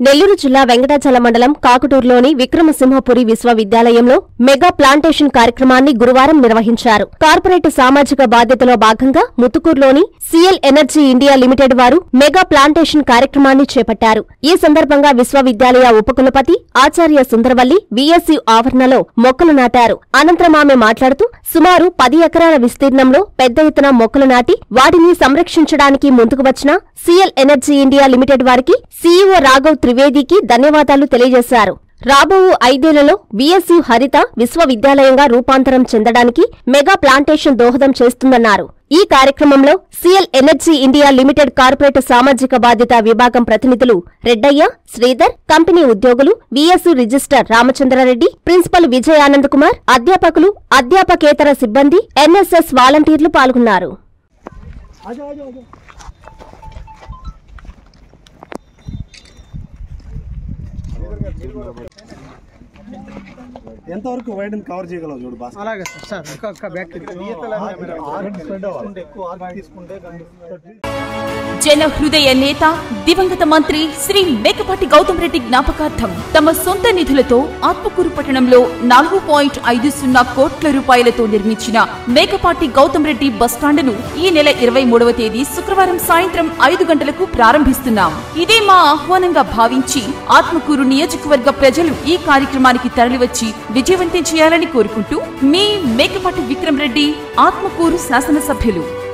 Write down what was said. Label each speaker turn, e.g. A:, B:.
A: నెల్లూరు జిల్లా వెంకటాచల మండలం కాకుటూరులోని విక్రమసింహపురి విశ్వవిద్యాలయంలో మెగా ప్లాంటేషన్ కార్యక్రమాన్ని గురువారం నిర్వహించారు కార్పొరేట్ సామాజిక బాధ్యతలో భాగంగా ముత్తుకూరులోని సిఎల్ ఎనర్జీ ఇండియా లిమిటెడ్ వారు మెగా ప్లాంటేషన్ కార్యక్రమాన్ని చేపట్టారు ఈ సందర్భంగా విశ్వవిద్యాలయ ఉపకులపతి ఆచార్య సుందరవల్లి విఎస్యు ఆవరణలో మొక్కలు నాటారు అనంతరం ఆమె మాట్లాడుతూ సుమారు పది ఎకరాల విస్తీర్ణంలో పెద్ద ఎత్తున మొక్కలు నాటి వాటిని సంరక్షించడానికి ముందుకు వచ్చిన సిఎల్ ఎనర్జీ ఇండియా లిమిటెడ్ వారికి సీఈఓ రాఘవ్ త్రివేదికి ధన్యవాదాలు తెలియజేశారు రాబో ఐదేళ్లలో బీఎస్యు హరిత విశ్వవిద్యాలయంగా రూపాంతరం చెందడానికి మెగా ప్లాంటేషన్ దోహదం చేస్తుందన్నారు ఈ కార్యక్రమంలో CL energy India limited corporate సామాజిక బాధ్యత విభాగం ప్రతినిధులు రెడ్డయ్య శ్రీధర్ కంపెనీ ఉద్యోగులు బీఎస్యు రిజిస్టర్ రామచంద్రారెడ్డి ప్రిన్సిపల్ విజయానంద్ కుమార్ అధ్యాపకులు అధ్యాపకేతర సిబ్బంది ఎన్ఎస్ఎస్ వాలంటీర్లు పాల్గొన్నారు
B: ఎంతవరకు వైడ్ కవర్ చేయగలవు చూడు బాస్
C: అలాగే సార్ సార్ ఒక ఒక బ్యాక్
D: జన హృదయ నేత దివంగత మంత్రి శ్రీ మేకపాటి గౌతమ్ రెడ్డి జ్ఞాపకార్థం తమ సొంత నిధులతో ఆత్మకూరు పట్టణంలో నాలుగు పాయింట్ ఐదు సున్నా కోట్ల రూపాయలతో నిర్మించిన మేకపాటి గౌతమ్ రెడ్డి బస్టాండును ఈ నెల ఇరవై మూడవ తేదీ శుక్రవారం సాయంత్రం ఐదు గంటలకు ప్రారంభిస్తున్నాం ఇదే మా ఆహ్వానంగా భావించి ఆత్మకూరు నియోజకవర్గ ప్రజలు ఈ కార్యక్రమానికి తరలివచ్చి విజయవంతం చేయాలని కోరుకుంటూ మీ మేకపాటి విక్రమ్ రెడ్డి ఆత్మకూరు శాసనసభ్యులు